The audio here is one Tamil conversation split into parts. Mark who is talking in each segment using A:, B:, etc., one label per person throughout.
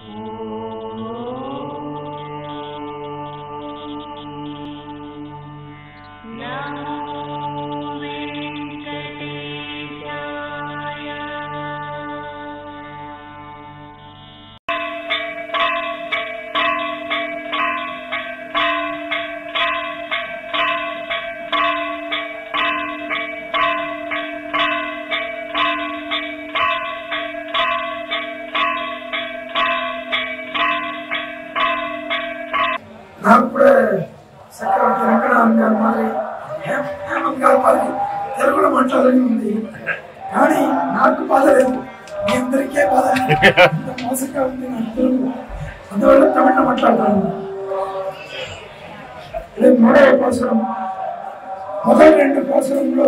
A: నాకు కూడా చక్రవర్తి వెంకటరామన్ గారి మాదిరి హేమ- హేమంత్ గారి మాదిరి తెలుగులో మాట్లాడాలని ఉంది కానీ నాకు బాధ లేదు మీ అందరికీ బాధ ఇంత మోసంగా ఉంది నాకు తెలుగు అందువల్ల తమిళ మాట్లాడతాను ఇది మూడవ పాసురం మొదటి రెండు పాసురంలో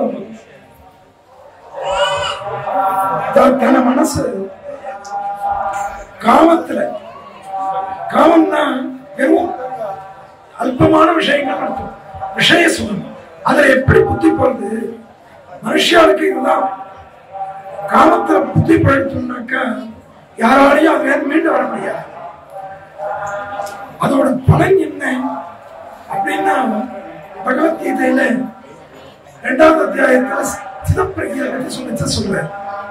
A: த- தன மனசு காமத்துல காமம்னா வெறும் அல்பமான விஷயங்கள் அர்த்தம் விஷய சுகம் அதுல எப்படி புத்தி போறது மனுஷாளுக்கு இதுதான் காமத்துல புத்தி பழுத்தோம்னாக்கா யாராலையும் அதுல மீண்டு வர முடியாது அதோட பலன் என்ன அப்படின்னா பகவத்கீதையில இரண்டாவது அத்தியாயத்துல சிதப்பிரகியை பற்றி சொல்லிச்சு சொல்றாரு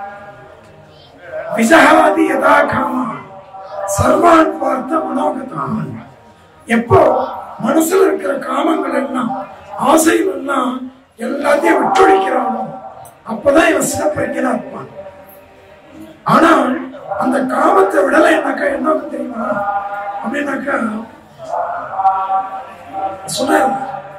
A: விசகாதி யதா காமா சர்வான் பார்த்த மனோகதான் எப்போ மனசுல இருக்கிற காமங்கள் எல்லாம் ஆசைகள் எல்லாம் எல்லாத்தையும் விட்டொழிக்கிறானோ அப்பதான் இவன் சிறப்பிரஜனா இருப்பான் ஆனால் அந்த காமத்தை விடலைன்னாக்கா என்ன ஆகும் தெரியுமா அப்படின்னாக்கா சொன்னார்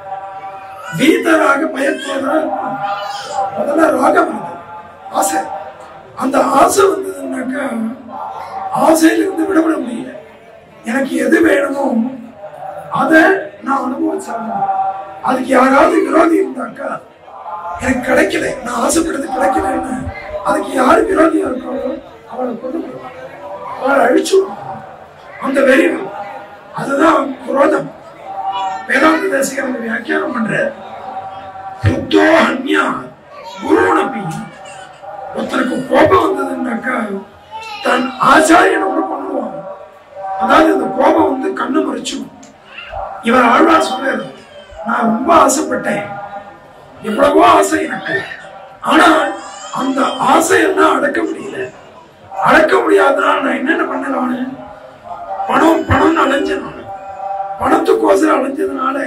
A: வீதராக பயத்தோதா இருப்பான் முதல்ல ராகம் வருது ஆசை அந்த ஆசை வந்ததுன்னாக்கா ஆசையிலிருந்து விடுபட முடியல எனக்கு எது வேணுமோ அதை நான் அனுபவிச்சாகணும் அதுக்கு யாராவது விரோதி இருந்தாக்கா எனக்கு கிடைக்கல நான் ஆசைப்பட்டது கிடைக்கலன்னு அதுக்கு யார் விரோதியா இருக்காங்களோ அவளை கொண்டு போயிடுவான் அவளை அழிச்சுடுவான் அந்த வெறி வரும். அதுதான் குரோதம் வேதாந்த தேசிகர் அந்த வியாக்கியானம் பண்ற புத்தோ அந்யா குருவனப்பி ஒருத்தருக்கு கோபம் வந்ததுன்னாக்கா தன் ஆச்சாரியனை கூட பண்ணுவான் அதாவது இந்த கோபம் வந்து கண்ணு மறைச்சிடும் இவர் ஆழ்வார் சொல்றாரு நான் ரொம்ப ஆசைப்பட்டேன் எவ்வளவோ ஆசை எனக்கு ஆனால் அந்த ஆசையெல்லாம் அடக்க முடியல அடக்க முடியாதனால நான் என்னென்ன பண்ண நானு பணம் பணம்னு அலைஞ்சேன் நானு பணத்துக்கோசரம் அலைஞ்சதுனால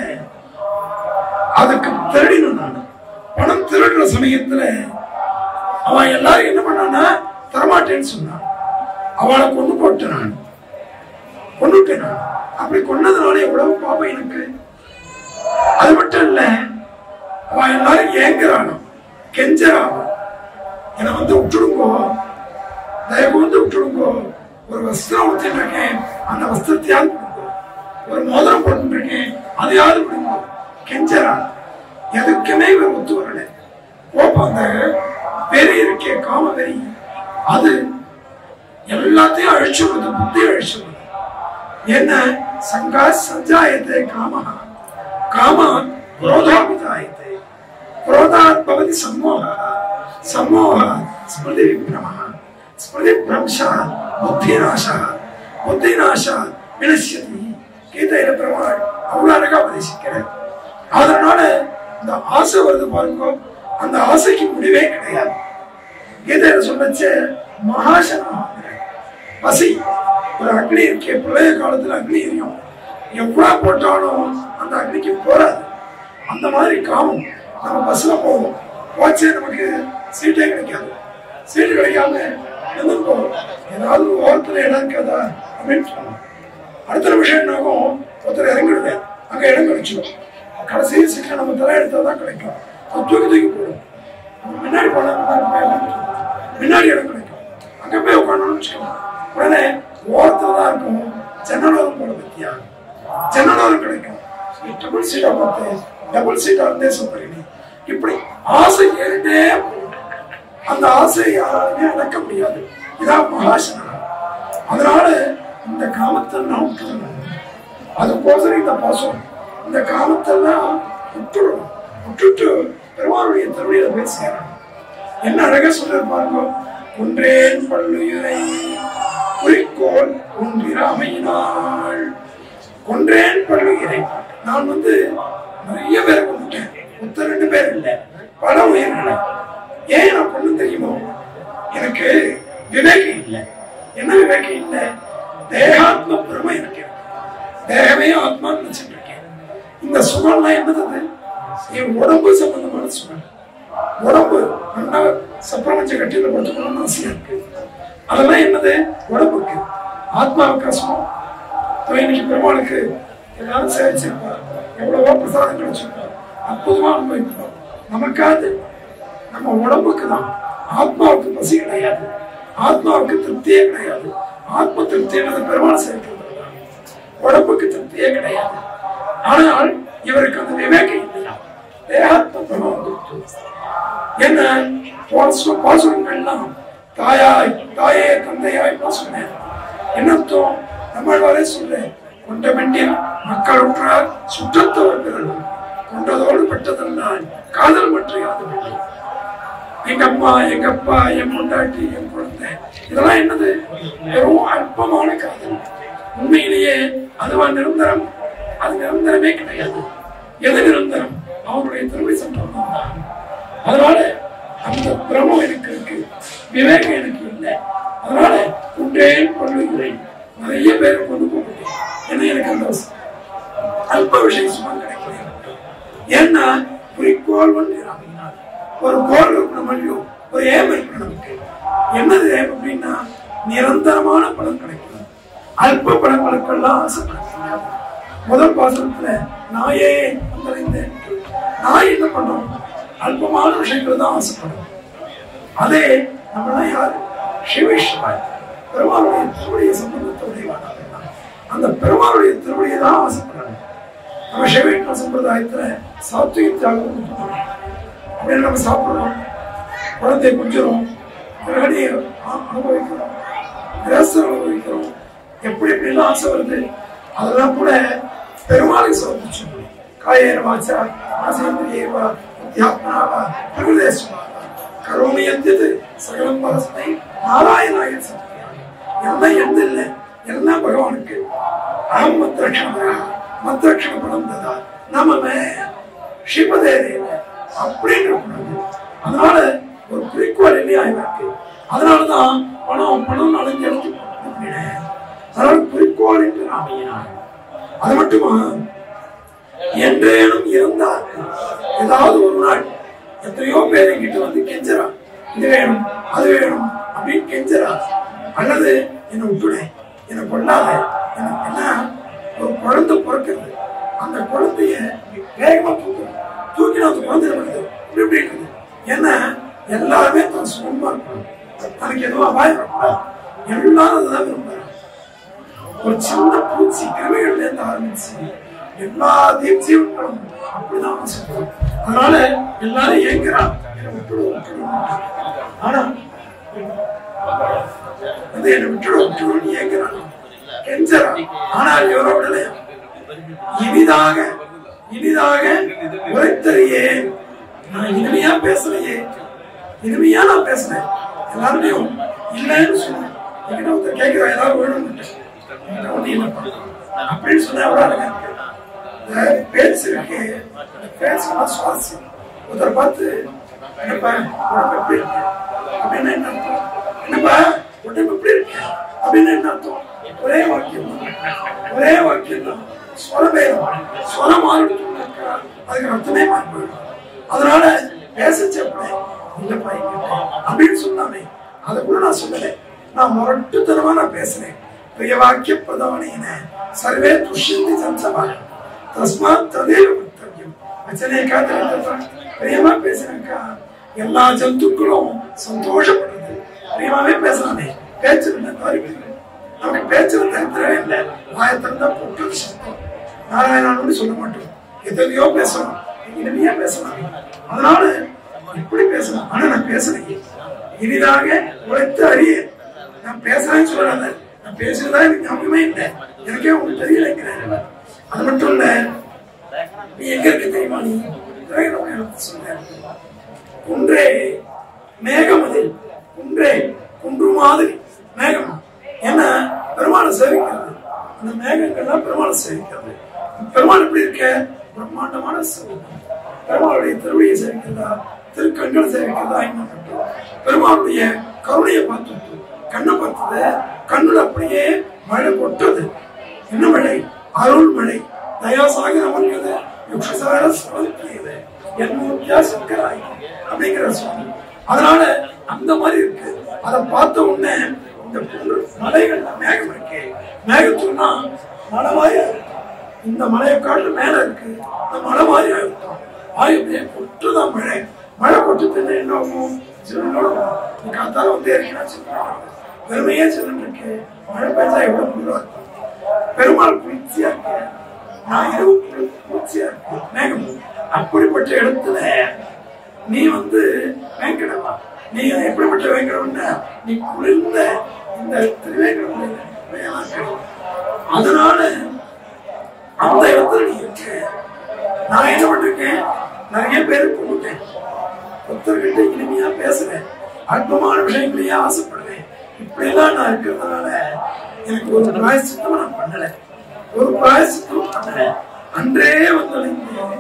A: அதுக்கு திருடினேன் நான் பணம் திருடுற சமயத்துல அவன் எல்லாரும் என்ன பண்ணான்னா தரமாட்டேன்னு சொன்னான் அவளை கொண்டு போட்டு நான் கொண்டுட்டேன் நான் அப்படி கொன்னதுனால எவ்வளவு பாவம் எனக்கு அது மட்டும் இல்ல அவன் எல்லாரும் ஏங்குறானோ கெஞ்சறானோ என்னை வந்து விட்டுடுங்கோ தயவு வந்து விட்டுடுங்கோ ஒரு வஸ்திரம் ஊத்திட்டு இருக்கேன் அந்த வஸ்திரத்தையாவது கொடுங்கோ ஒரு மோதிரம் போட்டு இருக்கேன் அதையாவது கொடுங்கோ கெஞ்சறான் எதுக்குமே இவர் ஒத்து வரல கோபம் அந்த வெறி இருக்கே காம வெறி அது எல்லாத்தையும் அழிச்சு விடுது புத்தி அழிச்சு விடுது என்ன சங்கா சஞ்சாயத்தை காம காம குரோதாபிஜாயத்தை குரோதாத் பவதி சம்மோக சம்மோக ஸ்மிருதி விப்ரம ஸ்மிருதி பிரம்சா புத்திநாசா புத்திநாசா வினசியதி கீதையில பெருமாள் அவ்வளவு அழகா உபதேசிக்கிறார் அதனால இந்த ஆசை வருது பாருங்க அந்த ஆசைக்கு முடிவே கிடையாது கீதையில சொல்லச்சு மகாசனம் பசி ஒரு அக்னி இருக்கே பழைய காலத்துல அக்னி எரியும் எவ்வளவு போட்டாலும் அந்த அக்னிக்கு போறாது அந்த மாதிரி காமம் நம்ம பஸ்ல போவோம் போச்சு நமக்கு சீட்டே கிடைக்காது சீட்டு கிடைக்காம எதுவும் போவோம் ஏதாவது ஒரு ஓரத்துல இடம் இருக்காதா அப்படின்னு சொன்னோம் அடுத்த நிமிஷம் என்ன ஆகும் ஒருத்தர் இறங்கிடுவேன் அங்க இடம் கிடைச்சிடும் கடைசி சீட்ல நம்ம தலை எடுத்தா தான் கிடைக்கும் அது தூக்கி தூக்கி போடும் நம்ம முன்னாடி போனா முன்னாடி இடம் கிடைக்கும் அங்க போய் உட்காரணும்னு வச்சுக்கோங்க உடனே ஓரத்துல தான் இருக்கும் ஜன்னலோரம் போட பத்தியா ஜன்னலோரம் கிடைக்கும் டபுள் சீட்டா பார்த்து டபுள் சீட்டா இருந்தே சொல்றீங்க இப்படி ஆசை ஏறிட்டே போகும். அந்த ஆசையை யாராலுமே அடக்க முடியாது இதான் மகாசனம் அதனால இந்த காமத்தை நான் விட்டுறணும் அதுக்கோசரம் இந்த பாசம் இந்த காமத்தெல்லாம் விட்டுடணும் விட்டுட்டு பெருமாளுடைய திருவடியில போய் சேரணும் என்ன அழகா சொல்றாரு பாருங்க குன்றேன் பல்லுயிரை குறிக்கோள் ஒன்றிராமையினாள் கொன்றேன் பள்ளுகிறேன் நான் வந்து நிறைய பேரை கொண்டுட்டேன் மொத்தம் ரெண்டு பேர் இல்லை பல உயிர்களை ஏன் நான் கொண்டு தெரியுமோ எனக்கு விவேகம் இல்லை என்ன விவேகம் இல்லை தேகாத்ம பிரமை எனக்கு இருக்கு. தேகமே ஆத்மான்னு நினைச்சிட்டு இருக்கேன் இந்த சுகம்லாம் என்னது என் உடம்பு சம்பந்தமான சுகம் உடம்பு நல்லா சப்ரமஞ்ச கட்டியில படுத்துக்கணும்னு ஆசையா இருக்கு அதெல்லாம் என்னது உடம்புக்கு ஆத்மாவுக்கு சுகம் இன்னைக்கு பெருமாளுக்கு எல்லாரும் சேவிச்சிருப்பார் எவ்வளவோ பிரசாதம் கிடைச்சிருப்பார் அற்புதமா அனுபவிப்பார் நமக்காது நம்ம உடம்புக்கு தான் ஆத்மாவுக்கு பசி கிடையாது ஆத்மாவுக்கு திருப்தியே கிடையாது ஆத்ம திருப்தியானது பெருமாள் சேர்க்கிறது உடம்புக்கு திருப்தியே கிடையாது ஆனால் இவருக்கு அந்த விவேகம் இல்லையா தேகாத்ம பிரபாவம் இருக்கு. என்ன போன பாசுரங்கள்லாம் தாயாய் தாயே தந்தையாய் சொன்னேன் என்ன அர்த்தம் நம்மளாலே சொல்றேன் கொண்ட பெண்டில் மக்கள் உற்றார் சுற்றத்தவர் பிறரும் கொண்டதோடு பட்டதென்றால் காதல் பற்றி யாதுமில்லை எங்க அம்மா எங்க அப்பா என் பொண்டாட்டி என் குழந்தை இதெல்லாம் என்னது வெறும் அற்பமான காதல் உண்மையிலேயே அதுவா நிரந்தரம் அது நிரந்தரமே கிடையாது எது நிரந்தரம் அவனுடைய திறமை சம்பளம் தான் அதனால அந்த பிரமம் எனக்கு இருக்கு விவேகம் எனக்கு இல்லை அதனால குன்றேன் கொள்ளுகிறேன் நிறைய பேரை கொண்டு போகிறேன் ஏன்னா எனக்கு அந்த அல்ப விஷயம் சும்மா கிடைக்கல ஏன்னா குறிக்கோள் வந்து இறங்கினார் ஒரு கோல் இருக்கணும் இல்லையோ ஒரு ஏம் இருக்கணும் நமக்கு என்னது ஏம் அப்படின்னா நிரந்தரமான பலன் கிடைக்கணும் அல்ப பலன்களுக்கெல்லாம் ஆசைப்படக்கூடாது முதல் பாசனத்துல நாயே வந்தடைந்தேன் நாய் என்ன பண்ணும் அல்பமான விஷயங்கள் தான் ஆசைப்படும் அதே நம்மளாம் யாரு சிவேஸ்வராய் பெருமாளுடைய திருவடிய சம்பந்தத்துடையவானாக அந்த பெருமாளுடைய திருவடியை தான் ஆசைப்படுறாங்க நம்ம சிவீஷ்ண சம்பிரதாயத்துல சாத்விக தியாகம் கொடுத்துருக்கோம். அப்படின்னு நம்ம சாப்பிடுறோம் குழந்தைய குஞ்சுறோம் கிரகணியை அ- அனுபவிக்கிறோம் கிரஸ்தர் அனுபவிக்கிறோம் எப்படி எப்படிலாம் ஆசை வருது அதெல்லாம் கூட பெருமாளை சமர்ப்பிச்சு காயேன வாச்சா ஆசேந்திரியேவா அத்தியாத்மனாவா பிரகுதேஸ்வரா கரோமி எந்தது சகலம் பரஸ்மை நாராயணாய சத்தியம் எல்லாம் எந்த இல்லை எல்லாம் பகவானுக்கு அகம் மத்திரக்ஷணமாக மத்திரக்ஷண பலம் ததா நமமே சிவதேவ அப்படின்னு இருக்கக்கூடாது அதனால ஒரு குறிக்கோள் இல்லையா இவருக்கு அதனாலதான் பணம் பணம் அடைஞ்சு எடுத்து அதனால குறிக்கோள் என்று அமையினார் அது மட்டுமா என்றேனும் இருந்தார் ஏதாவது ஒரு நாள் எத்தனையோ பேர் என்கிட்ட வந்து கெஞ்சரா இது வேணும் அது வேணும் அப்படின்னு கெஞ்சரா அல்லது என்னை விட்டுடு என்னை கொள்ளாத எனக்கு என்ன ஒரு குழந்தை பிறக்கிறது அந்த குழந்தைய வேகமா தூக்கணும் தூக்கி அந்த குழந்தை வருது இப்படி இப்படி இருக்குது ஏன்னா எல்லாருமே தான் சுகமா இருக்கணும் தனக்கு எதுவும் அபாயம் வரக்கூடாது எல்லாரும் அதுதான் விரும்புறாங்க ஒரு சின்ன பூச்சி கிருமிகள்ல இருந்து ஆரம்பிச்சு எல்லா ஜீவன்களும் அப்படிதான் ஆசைப்படும் அதனால எல்லாரும் ஏங்குறான் என்னை விட்டுடு விட்டுடு ஆனா வந்து என்னை விட்டுடு விட்டுடுன்னு ஏங்குறான் கெஞ்சறான் ஆனால் இவரை விடலையா இனிதாக இனிதாக உரைத்தறியே நான் இனிமையா பேசலையே இனிமையா நான் பேசுறேன் எல்லாருடையும் இல்லைன்னு சொன்னேன் என்கிட்ட ஒருத்தர் கேட்கிறா ஏதாவது வேணும்னு என்கிட்ட ஒண்ணு இல்லைப்பா அப்படின்னு சொன்னா எவ்வளவு அழகா இருக்கு இந்த பேச்சு இருக்கு இந்த பேச்சுலாம் சுவாரஸ்யம் ஒருத்தர் பார்த்து என்னப்பா உடம்பு எப்படி இருக்கு அப்படின்னு என்ன அர்த்தம் என்னப்பா உடம்பு எப்படி இருக்கு அப்படின்னு என்ன அர்த்தம் ஒரே வாக்கியம் தான் ஒரே வாக்கியம் தான் ஸ்வரபேதம் ஸ்வரம் மாறிடுச்சுனாக்கா அதுக்கு அர்த்தமே மாறி போயிடும் அதனால பேசச்சப்பட இல்லப்பா என்கிட்ட அப்படின்னு சொன்னானே அதை கூட நான் சொல்லலை நான் முரட்டுத்தனமா நான் பேசுறேன் பிரிய வாக்கிய பிரதானேன சர்வே துஷ்யந்தி சம்சமா தஸ்மாத் ததேவ கர்த்தவியம் வச்சனே காத்திருந்தா பிரியமா பேசுறேன்க்கா எல்லா ஜந்துக்களும் சந்தோஷப்படுறது பிரியமாவே பேசலாமே பேச்சு இல்லை தவிர்க்கிறது நமக்கு பேச்சு தரித்திரமே இல்லை வாயத்திருந்தா பொட்டு சத்தம் நாராயணான்னு சொல்ல மாட்டோம் எத்தனையோ பேசலாம் இனிமையா பேசலாம் அதனால இப்படி பேசலாம் ஆனா நான் பேசலையே இனிதாக உழைத்து அறிய நான் பேசுறேன்னு சொல்லாத நான் பேசுறதா எனக்கு ஞாபகமே இல்லை எனக்கே உங்களுக்கு தெரியலைங்கிறேன் அது மட்டும் இல்ல நீ எங்க இருக்க தெரியுமா நீ இறைவனுடைய இடத்துல சொன்னேன் குன்றே மேகம் அதில் குன்றே குன்று மாதிரி மேகம் ஏன்னா பெருமாளை சேவிக்கிறது அந்த மேகங்கள்லாம் பெருமாளை சேவிக்கிறது பெருமாள் எப்படி இருக்க பிரம்மாண்டமான சிவம் பெருமாளுடைய திருவடியை சேவிக்கிறதா திருக்கண்களை சேவிக்கிறதா என்ன பண்றது? பெருமாளுடைய கருணையை பார்த்துட்டு கண்ணை பார்த்தது கண்ணுல அப்படியே மழை கொட்டுது என்ன மழை அருள் மழை தயாசாகர மொழியது யுக்ஷசார சோதிக்கிறது எண்ணூத்தியா சங்கராய் அப்படிங்கிற சுவாமி அதனால அந்த மாதிரி இருக்கு அதை பார்த்த உடனே இந்த பொண்ணு மலைகள்ல மேகம் இருக்கு மேகத்துனா மலை மாதிரி இந்த மலையை காட்டு மேல இருக்கு இந்த மலை மாதிரி ஆயிருக்கும் ஆயுதே கொட்டுதான் மழை மழை கொட்டு தின்னு என்ன ஆகும் சிறுநோட நீ காத்தால வந்து இருக்கீங்கன்னா சிறுநோட பெருமையே சிறுன்னு இருக்கு மழை பெஞ்சா எவ்வளவு குளிரா இருக்கும் பெருமாள் குளிர்ச்சியா இருக்கு நான் இரவு குளி- குளிர்ச்சியா இருக்கு மேகம் அப்படிப்பட்ட இடத்துல நீ வந்து வேங்கடவா நீ எப்படிப்பட்ட வேங்கடவன்னா நீ குளிர்ந்த இந்த திருவேங்கடம் அதனால அந்த இடத்துல நீ இருக்க நான் என்ன பண்ணிருக்கேன் நிறைய பேரை கொண்டுட்டேன் ஒருத்தர்கிட்ட இனிமையா பேசுறேன் அற்பமான விஷயங்களையே ஆசைப்படுவேன் இப்படி எல்லாம் நான் இருக்கிறதுனால எனக்கு ஒரு பிராயசித்தம் நான் பண்ணல ஒரு பிராயசித்தம் பண்ணல அன்றே வந்தடைந்தேன்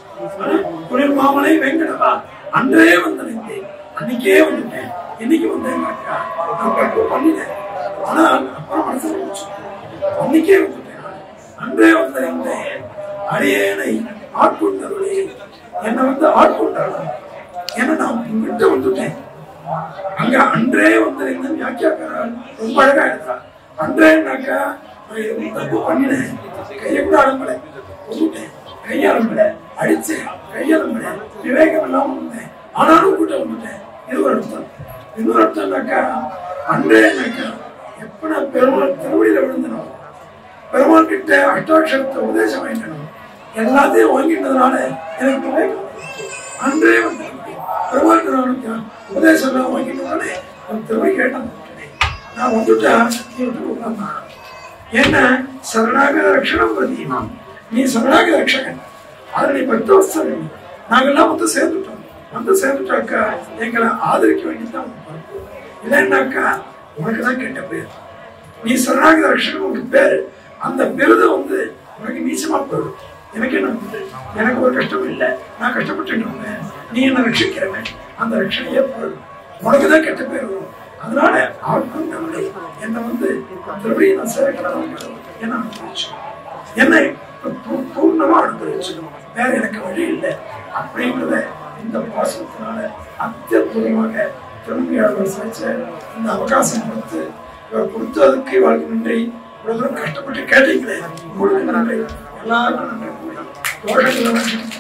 A: குளிர் மாமலை வெங்கடவா அன்றே வந்தடைந்தேன் அன்னைக்கே வந்துட்டேன் என்னைக்கு வந்தேன்னாக்கா நான் தப்பு பண்ணினேன் ஆனால் அப்புறம் மனசுல போச்சு அன்னைக்கே வந்துட்டேன் நான். அன்றே வந்தடைந்தேன் அடியேனை ஆட்கொண்டவர்களே என்னை வந்து ஆட்கொண்டார்கள் ஏன்னா நான் விட்டு வந்துட்டேன் அங்க அன்றே வந்தடைந்த வியாக்கியாக்காரர் ரொம்ப அழகா எழுதுறார் அன்றேனாக்கா நான் இது தப்பு பண்ணினேன் கையை கூட அடம்பலை வந்துட்டேன் கையாளம்பல அடிச்சேன் கையாளம்பல விவேகம் இல்லாம வந்தேன் ஆனாலும் கூட்ட வந்துட்டேன் இது ஒரு அர்த்தம் இன்னொரு அர்த்தம்னாக்கா அன்றேனாக்கா எப்ப நான் பெருமாள் திருவடியில விழுந்தனும் பெருமாள் கிட்ட அஷ்டாட்சரத்தை உபதேசம் வாங்கிக்கணும் எல்லாத்தையும் வாங்கிட்டதுனால எனக்கு விவேகம் அன்றே வந்து பெருமாள் திருவனுக்கு உபதேசம் எல்லாம் வாங்கிட்டதுனாலே நான் திரும்பி கேட்டேன் நான் வந்துட்டா நீ விட்டு உட்கார்ந்தா என்ன சரணாக ரட்சணம் பிரதீனம் நீ சரணாக ரட்சகன் அதை நீ பத்து வருஷம் நாங்கெல்லாம் வந்து சேர்ந்துட்டோம் வந்து சேர்ந்துட்டாக்கா எங்களை ஆதரிக்க வேண்டியதுதான் உன் பொறுப்பு இல்லைன்னாக்கா உனக்கு தான் கெட்ட பேர் நீ சரணாகத ரட்சகன் உனக்கு பேரு அந்த விருது வந்து உனக்கு நீச்சமா போயிடும் எனக்கு என்ன வந்து எனக்கு ஒரு கஷ்டம் இல்லை நான் கஷ்டப்பட்டு வந்தேன் நீ என்ன ரட்சிக்கிறவன் அந்த ரட்சணையே போயிடும் உனக்கு தான் கெட்ட பேர் வரும் அதனால ஆட்கொண்டவளை என்னை வந்து திருப்படியும் நான் சேர்க்கலாம் என்ன அனுபவிச்சு என்னை பூ- பூர்ணமா அனுபவிச்சு வேற எனக்கு வழி இல்லை அப்படின்றத இந்த பாசனத்தினால அத்தியுதமாக திரும்பியாளர் சேர்ச்ச இந்த அவகாசம் கொடுத்து இவர் கொடுத்ததுக்கு வாழ்க்கை நன்றி இவ்வளவு தூரம் கஷ்டப்பட்டு கேட்டீங்களே உங்களுக்கு நன்றி எல்லாருக்கும் நன்றி கூறி தோழர்கள்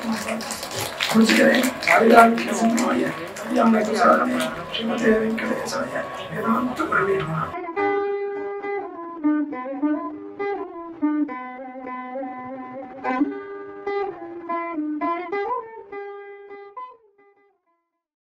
A: முடிச்சுக்கிறேன் அரிதான சிம்மமாய அரியாம ஸ்ரீமதே வெங்கடேசாய வேதாந்த பிரவீணமா